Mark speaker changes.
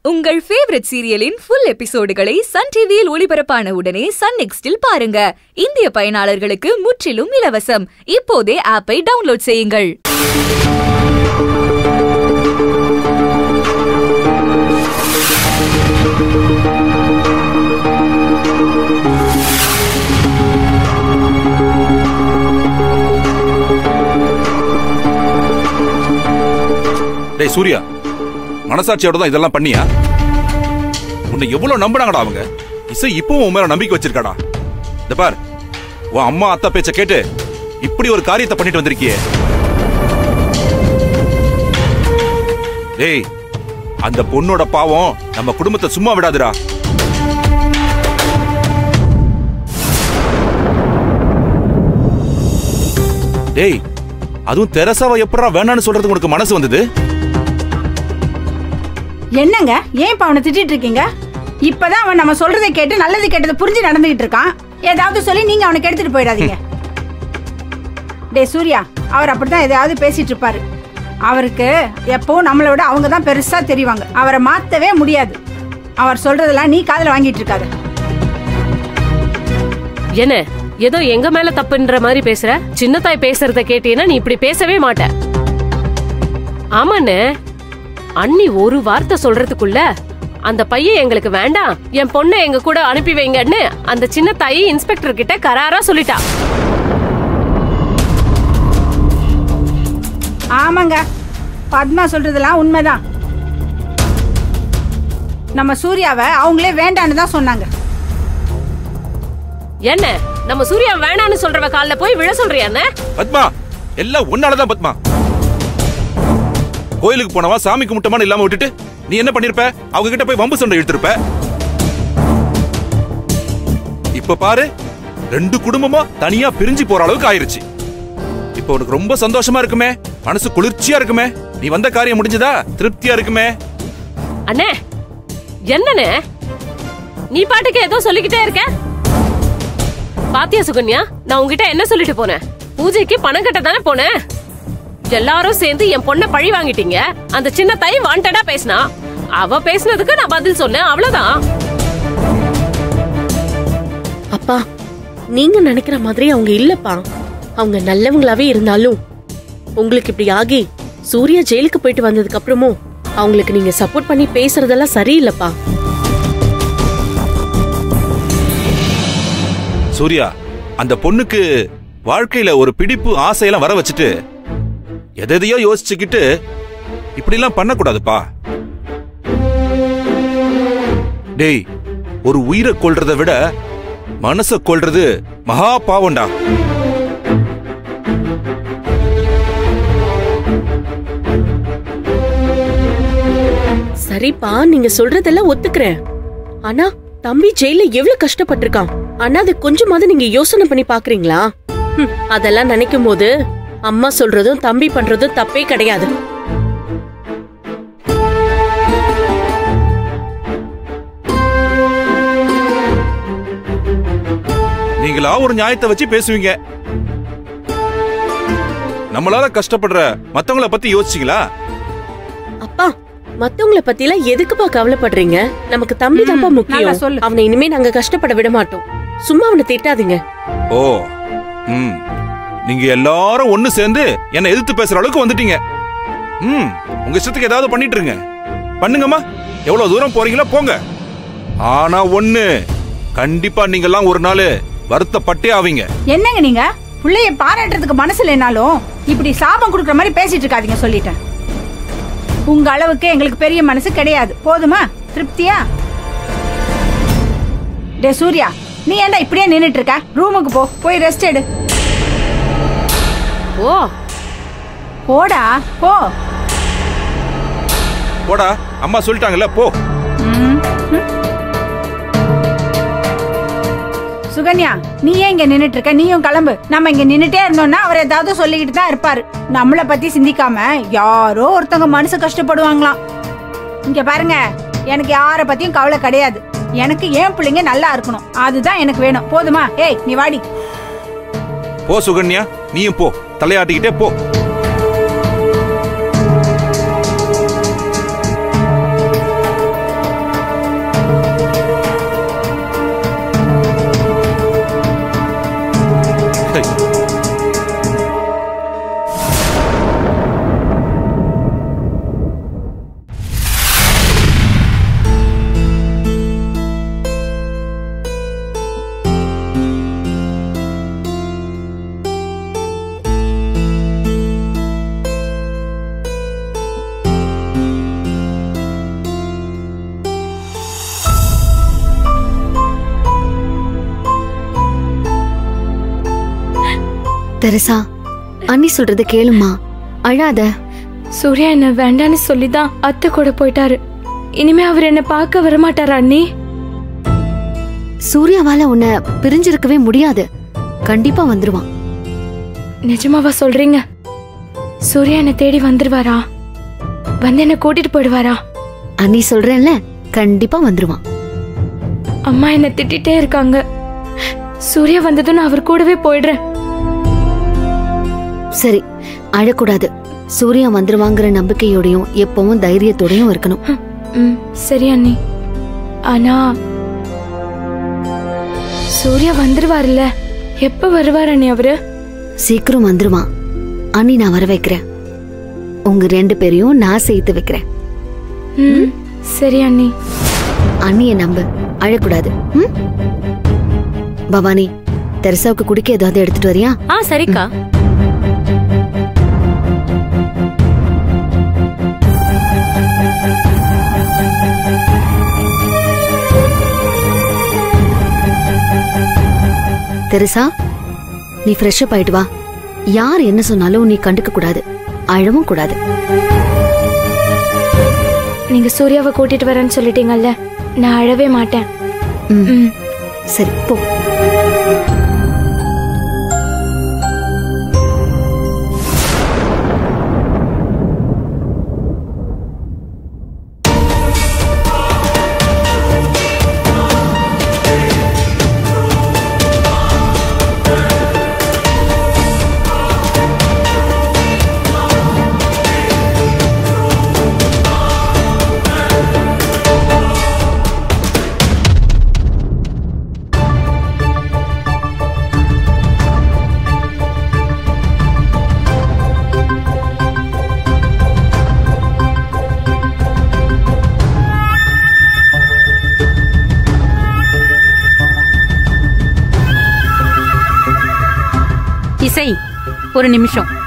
Speaker 1: உங்கள் ஃபேவரட் சீரியலின் ஃபுல் எபிசோடுகளை சன் டிவியில் ஒளிபரப்பான உடனே சன் நெக்ஸ்டில் பாருங்க இந்திய பயனாளர்களுக்கு முற்றிலும் இலவசம் இப்போதே ஆப்பை டவுன்லோட் செய்யுங்கள்
Speaker 2: டேய் சூர்யா மனசாட்சியோட தான் இதெல்லாம் பண்ணியா உன்னை எவ்வளவு நம்பினாங்கடா அவங்க இசை இப்பவும் உன் மேல நம்பிக்கை வச்சிருக்காடா இந்த பார் உன் அம்மா அத்தா பேச்ச கேட்டு இப்படி ஒரு காரியத்தை பண்ணிட்டு வந்திருக்கியே டேய் அந்த பொண்ணோட பாவம் நம்ம குடும்பத்தை சும்மா விடாதுடா டேய் அதுவும் தெரசாவை எப்படா வேணான்னு சொல்றதுக்கு உனக்கு மனசு வந்தது
Speaker 3: என்னங்க ஏன் இப்ப அவனை திட்டிட்டு இருக்கீங்க இப்பதான் அவன் நம்ம சொல்றதை கேட்டு நல்லது கெட்டது புரிஞ்சு நடந்துகிட்டு இருக்கான் ஏதாவது சொல்லி நீங்க அவனுக்கு எடுத்துட்டு போயிடாதீங்க டே சூர்யா அவர் அப்படித்தான் எதையாவது பேசிட்டு இருப்பாரு அவருக்கு எப்பவும் நம்மளை விட அவங்க தான் பெருசா தெரிவாங்க அவரை மாத்தவே முடியாது அவர் சொல்றதெல்லாம் நீ காதுல வாங்கிட்டு இருக்காத
Speaker 4: என்ன ஏதோ எங்க மேல தப்புன்ற மாதிரி பேசுற சின்னத்தாய் பேசுறத கேட்டீன்னா நீ இப்படி பேசவே மாட்ட ஆமாண்ணே அண்ணி ஒரு வார்த்தை சொல்றதுக்குள்ள அந்த பையன் எங்களுக்கு வேண்டாம் என் பொண்ணை எங்க கூட அனுப்பி வைங்கன்னு அந்த சின்ன தாயி இன்ஸ்பெக்டர் கிட்ட கராரா சொல்லிட்டா
Speaker 3: ஆமாங்க பத்மா சொல்றதெல்லாம் உண்மைதான் நம்ம சூர்யாவை அவங்களே வேண்டான்னு தான் சொன்னாங்க
Speaker 4: என்ன நம்ம சூர்யா வேணான்னு சொல்றவ கால்ல போய் விழ சொல்றியா அண்ணே?
Speaker 2: பத்மா எல்லாம் உன்னாலதான் பத்மா கோயிலுக்கு போனவா சாமி கும்பிட்டமான இல்லாம விட்டுட்டு நீ என்ன பண்ணிருப்ப அவங்க கிட்ட போய் வம்பு சண்டை இழுத்திருப்ப இப்ப பாரு ரெண்டு குடும்பமா தனியா பிரிஞ்சு போற அளவுக்கு ஆயிருச்சு இப்ப உனக்கு ரொம்ப சந்தோஷமா இருக்குமே மனசு குளிர்ச்சியா இருக்குமே நீ வந்த காரியம் முடிஞ்சதா திருப்தியா இருக்குமே
Speaker 4: அண்ணே என்னண்ணே நீ பாட்டுக்கு ஏதோ சொல்லிக்கிட்டே இருக்க பாத்தியா சுகன்யா நான் உன்கிட்ட என்ன சொல்லிட்டு போனேன் பூஜைக்கு பணம் கட்ட தானே போனேன் எல்லாரும் சேர்ந்து என் பொண்ண பழி வாங்கிட்டீங்க அந்த சின்ன தை வாண்டடா பேசினா அவ பேசினதுக்கு நான் பதில் சொன்னேன் அவ்வளவுதான்
Speaker 5: அப்பா நீங்க நினைக்கிற மாதிரி அவங்க இல்லப்பா அவங்க நல்லவங்களாவே இருந்தாலும் உங்களுக்கு இப்படி ஆகி சூர்யா ஜெயிலுக்கு போயிட்டு வந்ததுக்கு அப்புறமும் அவங்களுக்கு நீங்க சப்போர்ட் பண்ணி பேசுறதெல்லாம் சரியில்லைப்பா
Speaker 2: சூர்யா அந்த பொண்ணுக்கு வாழ்க்கையில ஒரு பிடிப்பு ஆசையெல்லாம் வர வச்சுட்டு எதையோ யோசிச்சுக்கிட்டு இப்படிலாம் பண்ணக்கூடாதுப்பா டேய் ஒரு உயிரை கொல்றதை விட மனச கொல்றது மகா பாவம்டா
Speaker 5: சரிப்பா நீங்க சொல்றதெல்லாம் ஒத்துக்கிறேன் ஆனா தம்பி ஜெயில எவ்வளவு கஷ்டப்பட்டிருக்கான் ஆனா அது கொஞ்சமாவது நீங்க யோசனை பண்ணி பாக்குறீங்களா ஹம், அதெல்லாம் நினைக்கும் போது அம்மா சொல்றதும் தம்பி பண்றதும் தப்பே கிடையாது
Speaker 2: நீங்களா ஒரு நியாயத்தை வச்சு பேசுவீங்க நம்மளால கஷ்டப்படுற மத்தவங்கள பத்தி யோசிச்சீங்களா
Speaker 5: அப்பா மத்தவங்கள பத்தி எல்லாம் எதுக்குப்பா கவலைப்படுறீங்க நமக்கு தம்பி தான்ப்பா
Speaker 3: நல்லா
Speaker 5: முக்கியம்
Speaker 3: சொல்லு.
Speaker 5: அவனை இனிமே நாங்க கஷ்டப்பட விட மாட்டோம் சும்மா அவனை திட்டாதீங்க
Speaker 2: ஓ ம் நீங்க எல்லாரும் ஒண்ணு சேர்ந்து என்ன எதிர்த்து பேசுற அளவுக்கு வந்துட்டீங்க ம் உங்க இஷ்டத்துக்கு ஏதாவது பண்ணிட்டு இருங்க பண்ணுங்கம்மா எவ்வளவு தூரம் போறீங்களோ போங்க ஆனா ஒண்ணு கண்டிப்பா நீங்க எல்லாம் ஒரு நாள் வருத்தப்பட்டே ஆவீங்க
Speaker 3: என்னங்க நீங்க பிள்ளைய பாராட்டுறதுக்கு மனசு இல்லைனாலும் இப்படி சாபம் கொடுக்குற மாதிரி பேசிட்டு இருக்காதீங்க சொல்லிட்டேன் உங்க அளவுக்கு எங்களுக்கு பெரிய மனசு கிடையாது போதுமா திருப்தியா டே சூர்யா நீ ஏன்டா இப்படியே நின்னுட்டு இருக்க ரூமுக்கு போ போய் ரெஸ்ட் எடு
Speaker 4: ஓ
Speaker 3: போடா போ
Speaker 2: போடா அம்மா சொல்லிட்டாங்கல்ல போ
Speaker 3: ம், ம். சுகன்யா நீ ஏன் இங்க நின்னுட்டு இருக்க நீயும் கிளம்பு நம்ம இங்க நின்னுட்டே இருந்தோம்னா அவர் ஏதாவது சொல்லிக்கிட்டு தான் இருப்பாரு நம்மள பத்தி சிந்திக்காம யாரோ ஒருத்தவங்க மனசு கஷ்டப்படுவாங்களாம் இங்க பாருங்க எனக்கு யார பத்தியும் கவலை கிடையாது எனக்கு ஏன் பிள்ளைங்க நல்லா இருக்கணும் அதுதான் எனக்கு வேணும் போதுமா ஏய் நீ வாடி
Speaker 2: போ சுகன்யா நீயும் போ தலையாட்டிக்கிட்டே போ
Speaker 6: தெரசா அண்ணி சொல்றத கேளுமா அழாத
Speaker 7: சூர்யா என்ன வேண்டான்னு சொல்லி தான் அத்தை கூட போயிட்டாரு இனிமே அவர் என்ன பார்க்க வரமாட்டாரா அண்ணி
Speaker 6: சூர்யாவால உன்னை பிரிஞ்சிருக்கவே முடியாது கண்டிப்பா வந்துருவான்
Speaker 7: நிஜமாவா சொல்றீங்க சூர்யா என்ன தேடி வந்துருவாரா வந்து என்ன கூட்டிட்டு போயிடுவாரா
Speaker 6: அண்ணி சொல்றேன்ல கண்டிப்பா வந்துருவான்
Speaker 7: அம்மா என்ன திட்டிட்டே இருக்காங்க சூர்யா வந்ததும் நான் அவர் கூடவே போயிடுறேன்
Speaker 6: சரி அழக்கூடாது சூர்யா வந்துருவாங்கிற நம்பிக்கையோடையும் எப்பவும் தைரியத்தோடையும் இருக்கணும்
Speaker 7: ஹம், ம் சரி அண்ணி ஆனா சூர்யா வந்துருவாருல்ல எப்ப வருவார் அண்ணி அவரு
Speaker 6: சீக்கிரம் வந்துருவான் அண்ணி நான் வர வைக்கிறேன் உங்க ரெண்டு பேரையும் நான் சேர்த்து வைக்கிறேன்
Speaker 7: ம் சரி அண்ணி
Speaker 6: அண்ணிய நம்பு அழக்கூடாது ம்? பவானி தெரசாவுக்கு குடிக்க ஏதாவது எடுத்துட்டு வரியா
Speaker 4: ஆ சரிக்கா
Speaker 6: தெரசா நீ ஃப்ரெஷ் அப் ஆயிட்டு வா யார் என்ன சொன்னாலும் நீ கண்டுக்க கூடாது அழவும் கூடாது
Speaker 7: நீங்க சூர்யாவை கூட்டிட்டு வரேன்னு சொல்லிட்டீங்கல்ல நான் அழவே மாட்டேன்
Speaker 6: ம்.
Speaker 7: ம்
Speaker 6: சரி போ
Speaker 8: இசை ஒரு நிமிஷம்